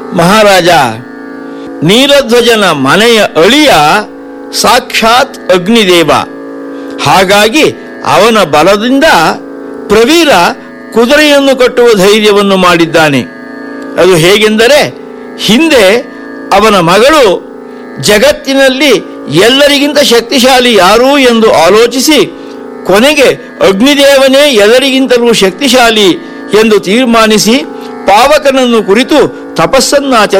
ಮಹಾರಾಜ ನೀಲಧ್ವಜನ ಮನೆಯ ಅಳಿಯ ಸಾಕ್ಷಾತ್ ಅಗ್ನಿದೇವ ಹಾಗಾಗಿ ಅವನ ಬಲದಿಂದ ಪ್ರವೀರ ಕುದುರೆಯನ್ನು ಕಟ್ಟುವ ಧೈರ್ಯವನ್ನು ಮಾಡಿದ್ದಾನೆ ಅದು ಹೇಗೆಂದರೆ ಹಿಂದೆ ಅವನ ಮಗಳು ಜಗತ್ತಿನಲ್ಲಿ ಎಲ್ಲರಿಗಿಂತ ಶಕ್ತಿಶಾಲಿ ಯಾರು ಎಂದು ಆಲೋಚಿಸಿ ಕೊನೆಗೆ ಅಗ್ನಿದೇವನೇ ಎಲ್ಲರಿಗಿಂತಲೂ ಶಕ್ತಿಶಾಲಿ ಎಂದು ತೀರ್ಮಾನಿಸಿ ಪಾವಕನನ್ನು ಕುರಿತು ತಪಸ್ಸನ್ನಾಚರಿಸಿ